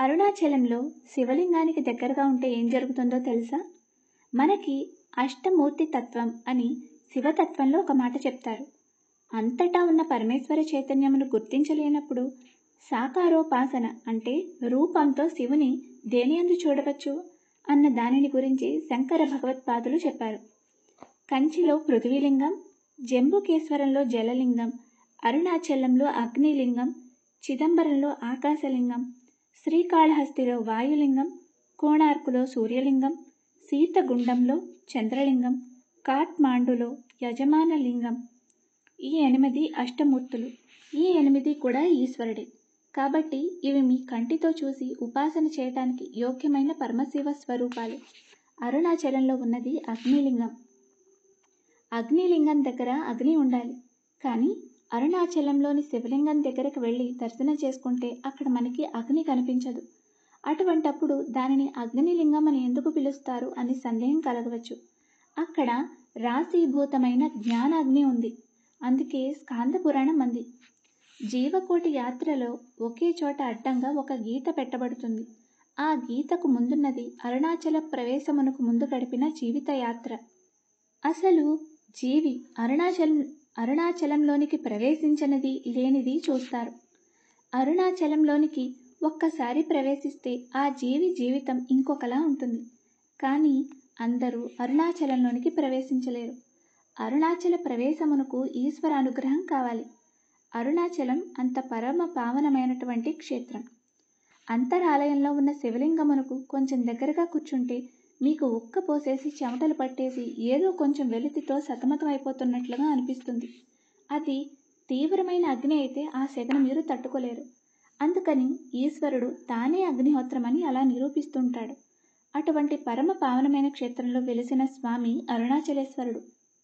అరుణాచలంలో శివలింగానికి దగ్గరగా ఉంటే ఏం జరుగుతుందో తెలుసా మనకి అష్టమూర్తి తత్వం అని శివతత్వంలో ఒక మాట చెప్తారు అంతటా ఉన్న పరమేశ్వర చైతన్యమును గుర్తించలేనప్పుడు సాకారోపాసన అంటే రూపంతో శివుని దేనియందు చూడవచ్చు అన్న దానిని గురించి శంకర భగవత్పాదులు చెప్పారు కంచిలో పృథ్వీలింగం జంబుకేశ్వరంలో జలలింగం అరుణాచలంలో అగ్నిలింగం చిదంబరంలో ఆకాశలింగం శ్రీకాళహస్తిలో వాయులింగం కోణార్కులో సూర్యలింగం సీతగుండంలో చంద్రలింగం కాట్మాండులో యజమాన లింగం ఈ ఎనిమిది అష్టమూర్తులు ఈ ఎనిమిది కూడా ఈశ్వరుడే కాబట్టి ఇవి మీ కంటితో చూసి ఉపాసన చేయటానికి యోగ్యమైన పరమశివ స్వరూపాలు అరుణాచలంలో ఉన్నది అగ్నిలింగం అగ్నిలింగం దగ్గర అగ్ని ఉండాలి కానీ అరుణాచలంలోని శివలింగం దగ్గరకు వెళ్ళి దర్శనం చేసుకుంటే అక్కడ మనకి అగ్ని కనిపించదు అటువంటప్పుడు దానిని అగ్నిలింగం అని ఎందుకు పిలుస్తారు అని సందేహం కలగవచ్చు అక్కడ రాశీభూతమైన జ్ఞానాగ్ని ఉంది అందుకే స్కాంద పురాణం అంది జీవకోటి యాత్రలో ఒకే చోట అడ్డంగా ఒక గీత పెట్టబడుతుంది ఆ గీతకు ముందున్నది అరుణాచల ప్రవేశమునకు ముందు గడిపిన జీవిత యాత్ర అసలు జీవి అరుణాచలం అరుణాచలంలోనికి ప్రవేశించనిది లేనిది చూస్తారు అరుణాచలంలోనికి ఒక్కసారి ప్రవేశిస్తే ఆ జీవి జీవితం ఇంకొకలా ఉంటుంది కానీ అందరూ అరుణాచలంలోనికి ప్రవేశించలేరు అరుణాచల ప్రవేశమునకు ఈశ్వర అనుగ్రహం కావాలి అరుణాచలం అంత పరమ పావనమైనటువంటి క్షేత్రం అంతరాలయంలో ఉన్న శివలింగమునకు కొంచెం దగ్గరగా కూర్చుంటే మీకు ఉక్క పోసేసి చెమటలు పట్టేసి ఏదో కొంచెం వెలితితో సతమతం అయిపోతున్నట్లుగా అనిపిస్తుంది అది తీవ్రమైన అగ్ని అయితే ఆ సెగను మీరు తట్టుకోలేరు అందుకని ఈశ్వరుడు తానే అగ్నిహోత్రమని అలా నిరూపిస్తుంటాడు అటువంటి పరమ పావనమైన క్షేత్రంలో వెలిసిన స్వామి అరుణాచలేశ్వరుడు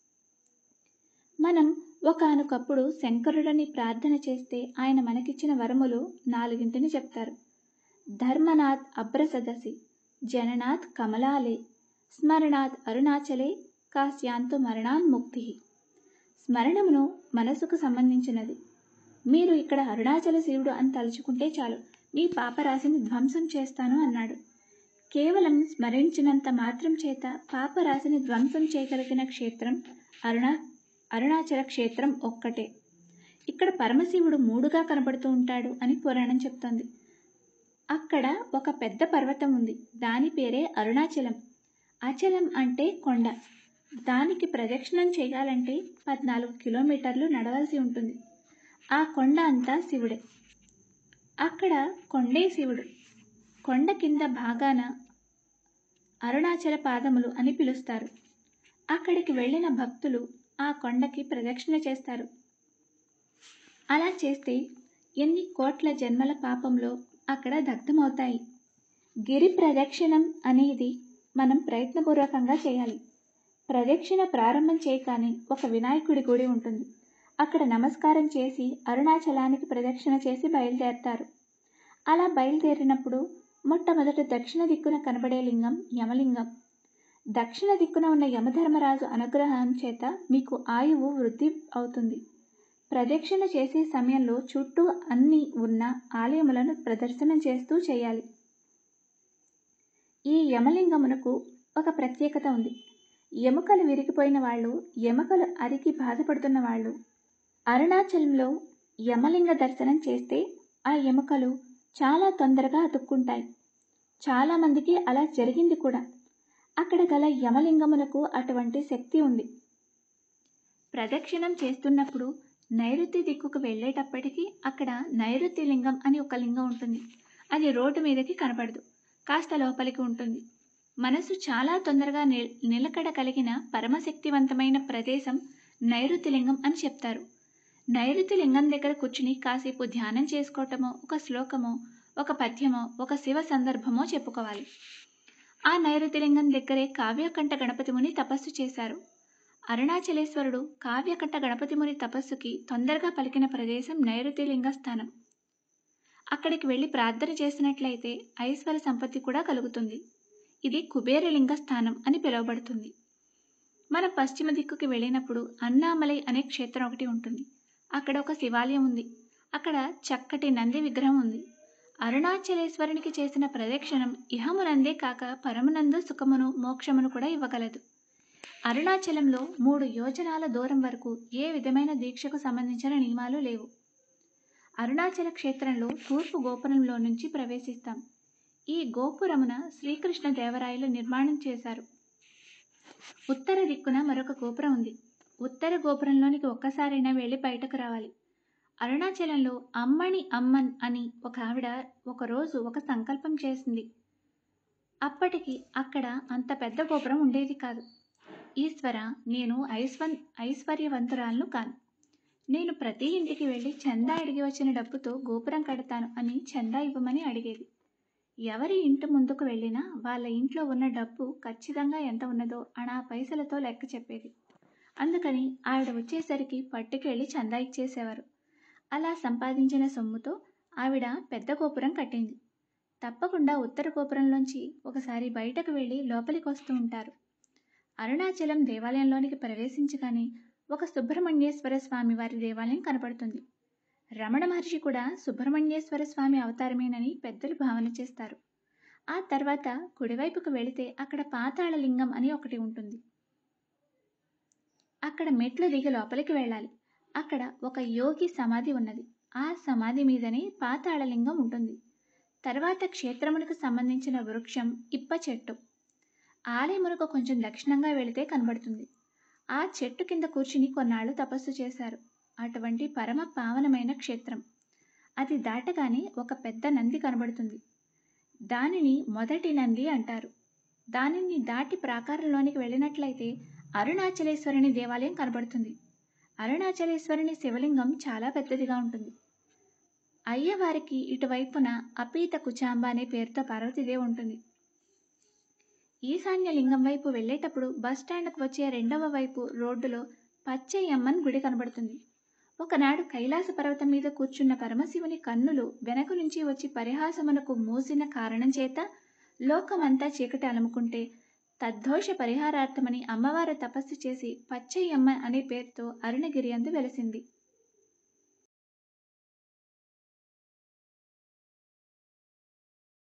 మనం ఒకనొకప్పుడు శంకరుడని ప్రార్థన చేస్తే ఆయన మనకిచ్చిన వరములు నాలుగింటిని చెప్తారు ధర్మనాథ్ అభ్రసదసి జననాథ్ కమలాలే స్మరణాత్ అరుణాచలే కాశ్యాంతు మరణాన్ముక్తి స్మరణమును మనసుకు సంబంధించినది మీరు ఇక్కడ అరుణాచల శివుడు అని తలుచుకుంటే చాలు మీ పాపరాశిని ధ్వంసం చేస్తాను అన్నాడు కేవలం స్మరించినంత మాత్రం చేత పాపరాశిని ధ్వంసం చేయగలిగిన క్షేత్రం అరుణా అరుణాచల క్షేత్రం ఒక్కటే ఇక్కడ పరమశివుడు మూడుగా కనబడుతూ ఉంటాడు అని పురాణం చెప్తోంది అక్కడ ఒక పెద్ద పర్వతం ఉంది దాని పేరే అరుణాచలం అచలం అంటే కొండ దానికి ప్రదక్షిణం చేయాలంటే పద్నాలుగు కిలోమీటర్లు నడవలసి ఉంటుంది ఆ కొండ అంతా శివుడే అక్కడ కొండే శివుడు కొండ కింద భాగాన అరుణాచల పాదములు అని పిలుస్తారు అక్కడికి వెళ్ళిన భక్తులు ఆ కొండకి ప్రదక్షిణ చేస్తారు అలా చేస్తే ఎన్ని కోట్ల జన్మల పాపంలో అక్కడ దగ్ధమవుతాయి గిరి ప్రదక్షిణం అనేది మనం ప్రయత్నపూర్వకంగా చేయాలి ప్రదక్షిణ ప్రారంభం చేయగానే ఒక వినాయకుడి గుడి ఉంటుంది అక్కడ నమస్కారం చేసి అరుణాచలానికి ప్రదక్షిణ చేసి బయలుదేరతారు అలా బయలుదేరినప్పుడు మొట్టమొదట దక్షిణ దిక్కున కనబడే లింగం యమలింగం దక్షిణ దిక్కున ఉన్న యమధర్మరాజు అనుగ్రహం చేత మీకు ఆయువు వృద్ధి అవుతుంది ప్రదక్షిణ చేసే సమయంలో చుట్టూ అన్ని ఉన్న ఆలయములను ప్రదర్శనం చేస్తూ చేయాలి ఈ యమలింగమునకు ఒక ప్రత్యేకత ఉంది ఎముకలు విరిగిపోయిన వాళ్ళు ఎముకలు అరిగి బాధపడుతున్న వాళ్ళు అరుణాచలంలో యమలింగ దర్శనం చేస్తే ఆ ఎముకలు చాలా తొందరగా అతుక్కుంటాయి చాలామందికి అలా జరిగింది కూడా అక్కడ గల యమలింగమునకు అటువంటి శక్తి ఉంది ప్రదక్షిణం చేస్తున్నప్పుడు నైరుతి దిక్కుకు వెళ్ళేటప్పటికీ అక్కడ నైరుతి లింగం అని ఒక లింగం ఉంటుంది అది రోడ్డు మీదకి కనపడదు కాస్త లోపలికి ఉంటుంది మనసు చాలా తొందరగా నిల్ నిలకడ కలిగిన పరమశక్తివంతమైన ప్రదేశం నైరుతి లింగం అని చెప్తారు నైరుతి లింగం దగ్గర కూర్చుని కాసేపు ధ్యానం చేసుకోవటమో ఒక శ్లోకమో ఒక పద్యమో ఒక శివ సందర్భమో చెప్పుకోవాలి ఆ నైరుతి లింగం దగ్గరే కావ్యకంఠ గణపతి ముని తపస్సు చేశారు అరుణాచలేశ్వరుడు కావ్యకట్ట గణపతి ముని తపస్సుకి తొందరగా పలికిన ప్రదేశం నైరుతి లింగ స్థానం అక్కడికి వెళ్ళి ప్రార్థన చేసినట్లయితే ఐశ్వర సంపత్తి కూడా కలుగుతుంది ఇది కుబేరలింగ స్థానం అని పిలువబడుతుంది మన పశ్చిమ దిక్కుకి వెళ్ళినప్పుడు అన్నామలై అనే క్షేత్రం ఒకటి ఉంటుంది అక్కడ ఒక శివాలయం ఉంది అక్కడ చక్కటి నంది విగ్రహం ఉంది అరుణాచలేశ్వరునికి చేసిన ప్రదక్షిణం ఇహమునందే కాక పరమునందు సుఖమును మోక్షమును కూడా ఇవ్వగలదు అరుణాచలంలో మూడు యోజనాల దూరం వరకు ఏ విధమైన దీక్షకు సంబంధించిన నియమాలు లేవు అరుణాచల క్షేత్రంలో తూర్పు గోపురంలో నుంచి ప్రవేశిస్తాం ఈ గోపురమున శ్రీకృష్ణ దేవరాయలు నిర్మాణం చేశారు ఉత్తర దిక్కున మరొక గోపురం ఉంది ఉత్తర గోపురంలోనికి ఒక్కసారైనా వెళ్ళి బయటకు రావాలి అరుణాచలంలో అమ్మని అమ్మన్ అని ఒక ఆవిడ ఒకరోజు ఒక సంకల్పం చేసింది అప్పటికి అక్కడ అంత పెద్ద గోపురం ఉండేది కాదు ఈశ్వర నేను ఐశ్వన్ ఐశ్వర్యవంతురాలను కాను నేను ప్రతి ఇంటికి వెళ్ళి చందా అడిగి వచ్చిన డబ్బుతో గోపురం కడతాను అని చందా ఇవ్వమని అడిగేది ఎవరి ఇంటి ముందుకు వెళ్ళినా వాళ్ళ ఇంట్లో ఉన్న డబ్బు ఖచ్చితంగా ఎంత ఉన్నదో అనా పైసలతో లెక్క చెప్పేది అందుకని ఆవిడ వచ్చేసరికి పట్టుకెళ్ళి చందా ఇచ్చేసేవారు అలా సంపాదించిన సొమ్ముతో ఆవిడ పెద్ద గోపురం కట్టింది తప్పకుండా ఉత్తర గోపురంలోంచి ఒకసారి బయటకు వెళ్ళి లోపలికి వస్తూ ఉంటారు అరుణాచలం దేవాలయంలోనికి ప్రవేశించగానే ఒక సుబ్రహ్మణ్యేశ్వర స్వామి వారి దేవాలయం కనపడుతుంది రమణ మహర్షి కూడా సుబ్రహ్మణ్యేశ్వర స్వామి అవతారమేనని పెద్దలు భావన చేస్తారు ఆ తర్వాత కుడివైపుకు వెళితే అక్కడ పాతాళలింగం అని ఒకటి ఉంటుంది అక్కడ మెట్లు దిగి లోపలికి వెళ్ళాలి అక్కడ ఒక యోగి సమాధి ఉన్నది ఆ సమాధి మీదనే పాతాళలింగం ఉంటుంది తర్వాత క్షేత్రమునకు సంబంధించిన వృక్షం ఇప్ప చెట్టు ఆలయమునకు కొంచెం దక్షిణంగా వెళితే కనబడుతుంది ఆ చెట్టు కింద కూర్చుని కొన్నాళ్ళు తపస్సు చేశారు అటువంటి పరమ పావనమైన క్షేత్రం అది దాటగానే ఒక పెద్ద నంది కనబడుతుంది దానిని మొదటి నంది అంటారు దానిని దాటి ప్రాకారంలోనికి వెళ్ళినట్లయితే అరుణాచలేశ్వరుని దేవాలయం కనబడుతుంది అరుణాచలేశ్వరుని శివలింగం చాలా పెద్దదిగా ఉంటుంది అయ్యవారికి ఇటువైపున అపీత కుచాంబ అనే పేరుతో పార్వతీదేవి ఉంటుంది ఈశాన్య లింగం వైపు వెళ్ళేటప్పుడు బస్ స్టాండ్కు వచ్చే రెండవ వైపు రోడ్డులో పచ్చయ్యమ్మన్ గుడి కనబడుతుంది ఒకనాడు కైలాస పర్వతం మీద కూర్చున్న పరమశివుని కన్నులు వెనక నుంచి వచ్చి పరిహాసమునకు మూసిన కారణం చేత లోకమంతా చీకటి అలుముకుంటే తద్దోష పరిహారార్థమని అమ్మవారు తపస్సు చేసి పచ్చయ్యమ్మ అనే పేరుతో అరుణగిరి అందు వెలసింది